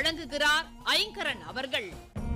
வழங்குகிறார் ஐங்கரன் அவர்கள்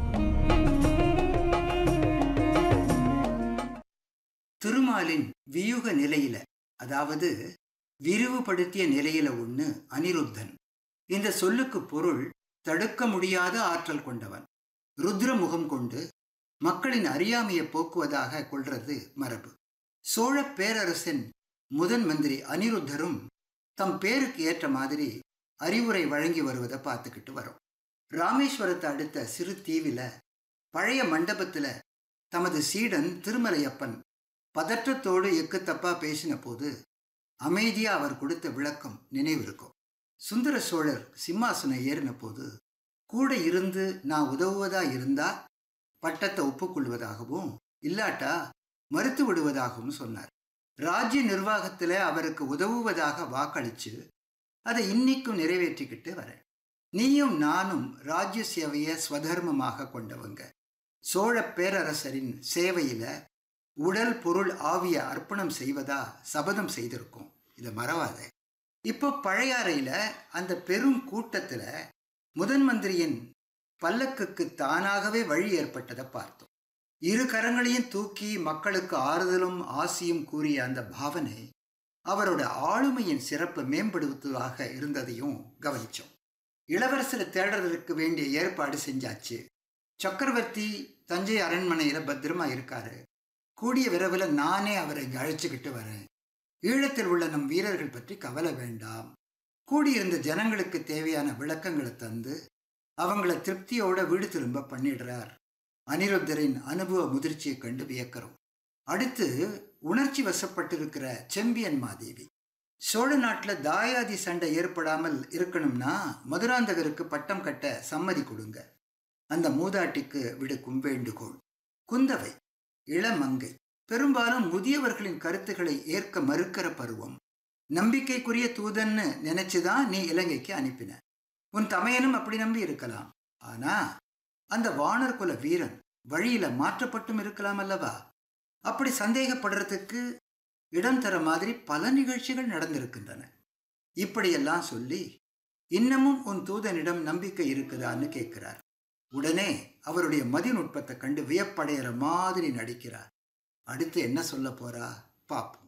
திருமாலின் வியூக நிலையில அதாவது விரிவுபடுத்திய நிலையில ஒண்ணு அனிருத்தன் இந்த சொல்லுக்கு பொருள் தடுக்க முடியாத ஆற்றல் கொண்டவன் ருத்ர முகம் கொண்டு மக்களின் அறியாமையை போக்குவதாக கொள்றது மரபு சோழ பேரரசின் முதன் மந்திரி அனிருத்தரும் தம் பேருக்கு ஏற்ற மாதிரி அறிவுரை வழங்கி வருவதை பார்த்துக்கிட்டு வரோம் ராமேஸ்வரத்தை அடுத்த சிறு தீவில பழைய மண்டபத்துல தமது சீடன் திருமலையப்பன் பதற்றத்தோடு எக்கு தப்பா பேசின போது அமைதியா அவர் கொடுத்த விளக்கம் நினைவிருக்கும் சுந்தர சோழர் சிம்மாசனம் ஏறின போது கூட இருந்து நான் உதவுவதா இருந்தா பட்டத்தை ஒப்புக்கொள்வதாகவும் இல்லாட்டா மறுத்து விடுவதாகவும் சொன்னார் ராஜ்ய நிர்வாகத்துல அவருக்கு உதவுவதாக வாக்களிச்சு அதை இன்னிக்கும் நிறைவேற்றிக்கிட்டு வரேன் நீயும் நானும் ராஜ்ய சேவையை ஸ்வதர்மமாக கொண்டவங்க சோழ பேரரசரின் சேவையில உடல் பொருள் ஆவிய அர்ப்பணம் செய்வதா சபதம் செய்திருக்கோம் இதை மறவாத இப்போ பழையாறையில அந்த பெரும் கூட்டத்துல முதன் மந்திரியின் பல்லக்குக்கு தானாகவே வழி ஏற்பட்டதை பார்த்தோம் இரு கரங்களையும் தூக்கி மக்களுக்கு ஆறுதலும் ஆசியும் கூறிய அந்த பாவனை அவரோட ஆளுமையின் சிறப்பு மேம்படுத்துவதாக இருந்ததையும் கவனிச்சோம் இளவரசரை தேடுறதுக்கு வேண்டிய ஏற்பாடு செஞ்சாச்சு சக்கரவர்த்தி தஞ்சை அரண்மனையில பத்திரமா இருக்காரு கூடிய விரைவில் நானே அவரை இங்க அழைச்சுக்கிட்டு வரேன் ஈழத்தில் உள்ள நம் வீரர்கள் பற்றி கவலை வேண்டாம் கூடியிருந்த ஜனங்களுக்கு தேவையான விளக்கங்களை தந்து அவங்கள திருப்தியோட வீடு திரும்ப பண்ணிடுறார் அனிருத்தரின் அனுபவ முதிர்ச்சியை கண்டு வியக்கிறோம் அடுத்து உணர்ச்சி வசப்பட்டிருக்கிற செம்பியன் மாதேவி சோழ நாட்டில் தாயாதி சண்டை ஏற்படாமல் இருக்கணும்னா மதுராந்தகருக்கு பட்டம் கட்ட சம்மதி கொடுங்க அந்த மூதாட்டிக்கு விடுக்கும் வேண்டுகோள் குந்தவை இளமங்கை பெரும்பாலும் முதியவர்களின் கருத்துக்களை ஏற்க மறுக்கிற பருவம் நம்பிக்கைக்குரிய தூதன்னு நினைச்சுதான் நீ இலங்கைக்கு அனுப்பின உன் தமையனும் அப்படி நம்பி இருக்கலாம் ஆனா அந்த வானர் குல வீரன் வழியில மாற்றப்பட்டும் இருக்கலாம் அல்லவா அப்படி சந்தேகப்படுறதுக்கு இடம் தர மாதிரி பல நிகழ்ச்சிகள் நடந்திருக்கின்றன இப்படியெல்லாம் சொல்லி இன்னமும் உன் தூதனிடம் நம்பிக்கை இருக்குதான்னு கேட்கிறார் உடனே அவருடைய மதிநுட்பத்தை கண்டு வியப்படைகிற மாதிரி நடிக்கிறார் அடுத்து என்ன சொல்ல போறா பாப்போம்